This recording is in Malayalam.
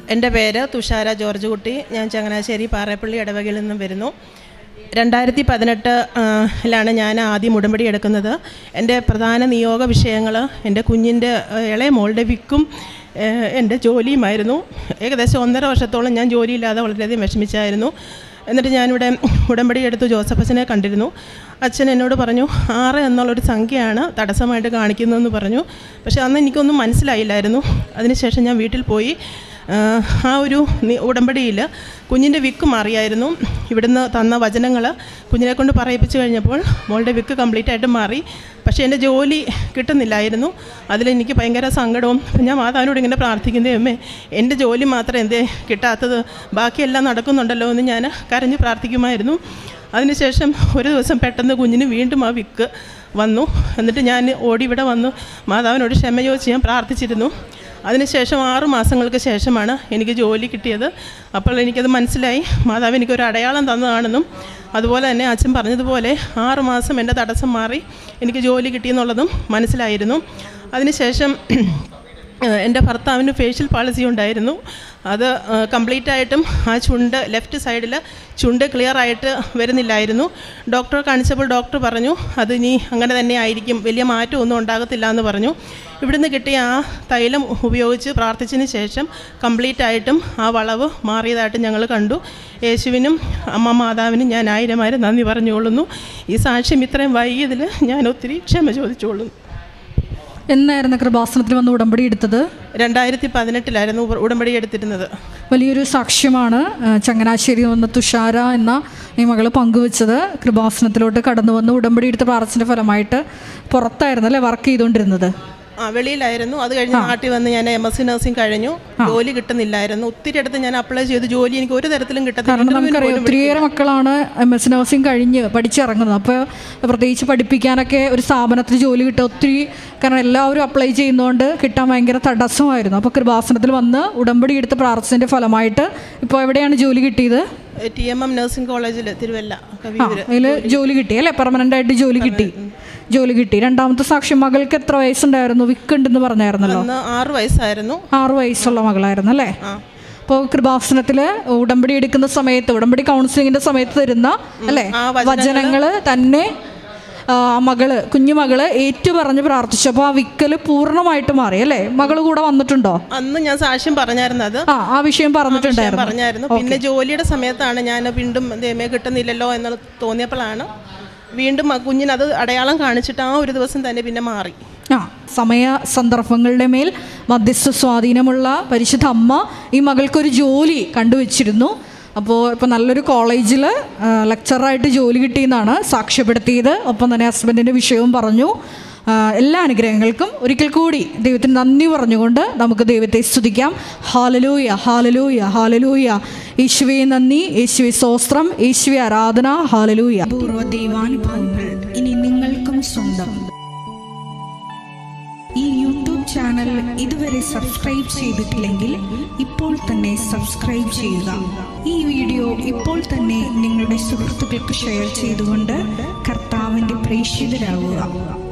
എൻ്റെ പേര് തുഷാര ജോർജ് കുട്ടി ഞാൻ ചങ്ങനാശ്ശേരി പാറേപ്പള്ളി ഇടവകയിൽ നിന്നും വരുന്നു രണ്ടായിരത്തി പതിനെട്ട് ലാണ് ഞാൻ ആദ്യം ഉടമ്പടി എടുക്കുന്നത് എൻ്റെ പ്രധാന നിയോഗ വിഷയങ്ങൾ എൻ്റെ കുഞ്ഞിൻ്റെ ഏഹ്, ഇളയ മോളുടെ വിക്കും ഏഹ്, എൻ്റെ ജോലിയുമായിരുന്നു ഏകദേശം ഒന്നര വർഷത്തോളം ഞാൻ ജോലിയില്ലാതെ വളരെയധികം വിഷമിച്ചായിരുന്നു എന്നിട്ട് ഞാനിവിടെ ഉടമ്പടി എടുത്തു ജോസഫ് അച്ഛനെ കണ്ടിരുന്നു അച്ഛൻ എന്നോട് പറഞ്ഞു ആറ് എന്നുള്ളൊരു സംഖ്യയാണ് തടസ്സമായിട്ട് കാണിക്കുന്നതെന്ന് പറഞ്ഞു പക്ഷേ അന്ന് എനിക്കൊന്നും മനസ്സിലായില്ലായിരുന്നു അതിനുശേഷം ഞാൻ വീട്ടിൽ പോയി ആ, ആ ഒരു നി- ഉടമ്പടിയിൽ കുഞ്ഞിൻ്റെ വിക്ക് മാറിയായിരുന്നു ഇവിടുന്ന് തന്ന വചനങ്ങൾ കുഞ്ഞിനെ കൊണ്ട് പറയിപ്പിച്ച് കഴിഞ്ഞപ്പോൾ മോളുടെ വിക്ക് കംപ്ലീറ്റ് ആയിട്ട് മാറി പക്ഷേ എൻ്റെ ജോലി കിട്ടുന്നില്ലായിരുന്നു അതിലെനിക്ക് ഭയങ്കര സങ്കടവും അപ്പം ഞാൻ മാതാവിനോട് ഇങ്ങനെ പ്രാർത്ഥിക്കുന്നത് അമ്മേ എൻ്റെ ജോലി മാത്രം എന്തേ കിട്ടാത്തത് ബാക്കിയെല്ലാം നടക്കുന്നുണ്ടല്ലോ എന്ന് ഞാൻ കരഞ്ഞ് പ്രാർത്ഥിക്കുമായിരുന്നു അതിനുശേഷം ഒരു ദിവസം പെട്ടെന്ന് കുഞ്ഞിന് വീണ്ടും ആ വിക്ക് വന്നു എന്നിട്ട് ഞാൻ ഓടി ഇവിടെ വന്നു മാതാവിനോട് ക്ഷമ ചോദിച്ച് ഞാൻ പ്രാർത്ഥിച്ചിരുന്നു അതിനുശേഷം ആറു മാസങ്ങൾക്ക് ശേഷമാണ് എനിക്ക് ജോലി കിട്ടിയത് അപ്പോൾ എനിക്കത് മനസ്സിലായി മാതാവ് എനിക്കൊരു അടയാളം തന്നതാണെന്നും അതുപോലെ തന്നെ അച്ഛൻ പറഞ്ഞതുപോലെ ആറ് മാസം എൻ്റെ തടസ്സം മാറി എനിക്ക് ജോലി കിട്ടിയെന്നുള്ളതും മനസ്സിലായിരുന്നു അതിനുശേഷം ഏഹ് എൻ്റെ ഭർത്താവിന് ഫേഷ്യൽ പാളിസി ഉണ്ടായിരുന്നു അത് കംപ്ലീറ്റ് ആയിട്ടും ആ ചുണ്ട് ലെഫ്റ്റ് സൈഡിൽ ചുണ്ട് ക്ലിയർ ആയിട്ട് വരുന്നില്ലായിരുന്നു ഡോക്ടറെ കാണിച്ചപ്പോൾ ഡോക്ടർ പറഞ്ഞു അത് ഇനി അങ്ങനെ തന്നെ ആയിരിക്കും വലിയ മാറ്റമൊന്നും ഉണ്ടാകത്തില്ല എന്ന് പറഞ്ഞു ഇവിടുന്ന് കിട്ടിയ ആ തൈലം ഉപയോഗിച്ച് പ്രാർത്ഥിച്ചതിന് ശേഷം കംപ്ലീറ്റ് ആയിട്ടും ആ വളവ് മാറിയതായിട്ട് ഞങ്ങൾ കണ്ടു യേശുവിനും അമ്മ മാതാവിനും ഞാൻ ആയിരം ആയിരം നന്ദി പറഞ്ഞുകൊള്ളുന്നു ഈ സാക്ഷ്യം ഇത്രയും വൈകിയതിൽ ഞാൻ ഒത്തിരി ക്ഷമ ചോദിച്ചുകൊള്ളുന്നു എന്നായിരുന്നു കൃപാസനത്തിൽ വന്ന് ഉടമ്പടി എടുത്തത് രണ്ടായിരത്തി പതിനെട്ടിലായിരുന്നു ഉട- ഉടമ്പടി എടുത്തിരുന്നത് വലിയൊരു സാക്ഷ്യമാണ് ആ, ചങ്ങനാശ്ശേരി വന്ന തുഷാര എന്ന ഈ മകൾ പങ്കുവച്ചത് കൃപാസനത്തിലോട്ട് കടന്നു വന്ന് ഉടമ്പടി എടുത്ത പ്രാർത്ഥന ഫലമായിട്ട് പുറത്തായിരുന്നു അല്ലേ വർക്ക് ചെയ്തുകൊണ്ടിരുന്നത് ആ വെളിയിലായിരുന്നു അത് കഴിഞ്ഞ് നാട്ടിൽ വന്ന് ഞാൻ എം എസ് സി നഴ്സിംഗ് കഴിഞ്ഞു ജോലി കിട്ടുന്നില്ലായിരുന്നു ഒത്തിരി അടുത്ത് ഞാൻ അപ്ലൈ ചെയ്തു ജോലി എനിക്ക് ഒരു തരത്തിലും കിട്ടത്തില്ല കാരണം Interview ന് നമുക്കറിയാം പോലും ഒത്തിരിയേറെ മക്കളാണ് എം എസ് നഴ്സിംഗ് കഴിഞ്ഞ് പഠിച്ചിറങ്ങുന്നത് അപ്പോൾ പ്രത്യേകിച്ച് പഠിപ്പിക്കാനൊക്കെ ഒരു സ്ഥാപനത്തിൽ ജോലി കിട്ടുക ഒത്തിരി കാരണം എല്ലാവരും അപ്ലൈ ചെയ്യുന്നതുകൊണ്ട് കിട്ടാൻ ഭയങ്കര തടസ്സമായിരുന്നു അപ്പോൾ കൃപാസനത്തിൽ വന്ന് ഉടമ്പടി എടുത്ത പ്രാർത്ഥനയുടെ ഫലമായിട്ട് ഇപ്പോൾ എവിടെയാണ് ജോലി കിട്ടിയത് ടി എം എം നഴ്സിംഗ് കോളേജിൽ തിരുവല്ല ആ കവിയൂര് അതിൽ ജോലി കിട്ടി അല്ലേ പെർമനൻ്റ് ആയിട്ട് ജോലി കിട്ടി ജോലി കിട്ടി രണ്ടാമത്തെ സാക്ഷി മകൾക്ക് എത്ര വയസ്സുണ്ടായിരുന്നു വിക്ക് ഉണ്ടെന്ന് പറഞ്ഞായിരുന്നല്ലോ അന്ന് ആറ് വയസ്സായിരുന്നു ആറ് വയസ്സുള്ള മകളായിരുന്നു അല്ലേ ആ അപ്പോൾ കൃപാസനത്തിൽ ഉടമ്പടി എടുക്കുന്ന സമയത്ത് ഉടമ്പടി കൗൺസിലിങ്ങിന്റെ സമയത്ത് തരുന്ന അല്ലേ ആ വചനങ്ങള് വചനങ്ങൾ തന്നെ ആ മകള് കുഞ്ഞു മകള് ഏറ്റു പറഞ്ഞ് പ്രാർത്ഥിച്ചു അപ്പോൾ ആ വിക്കല് പൂർണ്ണമായിട്ട് മാറി അല്ലേ മകള് കൂടെ വന്നിട്ടുണ്ടോ അന്ന് ഞാൻ സാക്ഷ്യം പറഞ്ഞായിരുന്നു അത് ആ ആ വിഷയം ഞാൻ പറഞ്ഞിട്ടുണ്ടായിരുന്നു പറഞ്ഞായിരുന്നു പിന്നെ ജോലിയുടെ സമയത്താണ് ഞാൻ വീണ്ടും ദൈവമേ കിട്ടുന്നില്ലല്ലോ എന്ന് തോന്നിയപ്പോഴാണ് വീണ്ടും ആ കുഞ്ഞിനത് അടയാളം കാണിച്ചിട്ട് ആ ഒരു ദിവസം തന്നെ പിന്നെ മാറി ആ സമയ സന്ദർഭങ്ങളുടെ മേൽ മധ്യസ്ഥ സ്വാധീനമുള്ള പരിശുദ്ധ അമ്മ ഈ മകൾക്കൊരു ജോലി കണ്ടുവച്ചിരുന്നു അപ്പോൾ ഇപ്പോൾ നല്ലൊരു കോളേജിൽ ലെക്ചറായിട്ട് ജോലി കിട്ടിയെന്നാണ് സാക്ഷ്യപ്പെടുത്തിയത് ഒപ്പം തന്നെ ഹസ്ബൻഡിൻ്റെ വിഷയവും പറഞ്ഞു ആ, എല്ലാ അനുഗ്രഹങ്ങൾക്കും ഒരിക്കൽ കൂടി ദൈവത്തിന് നന്ദി പറഞ്ഞുകൊണ്ട് നമുക്ക് ദൈവത്തെ സ്തുതിക്കാം ഹാലലൂയ ഹാലലൂയ ഹാലലൂയ യേശുവെ നന്ദി യേശുവെ സ്തോത്രം യേശുവെ ആരാധന ഹാലലൂയ പൂർവ്വ ദൈവാനുഭവങ്ങൾ ഇനി നിങ്ങൾക്കും സ്വന്തം ഈ യൂട്യൂബ് ചാനൽ ഇതുവരെ സബ്സ്ക്രൈബ് ചെയ്തിട്ടില്ലെങ്കിൽ ഇപ്പോൾ തന്നെ സബ്സ്ക്രൈബ് ചെയ്യുക ഈ വീഡിയോ ഇപ്പോൾ തന്നെ നിങ്ങളുടെ സുഹൃത്തുക്കൾക്ക് ഷെയർ ചെയ്തുകൊണ്ട് കർത്താവിൻ്റെ പ്രേക്ഷിതരാകുക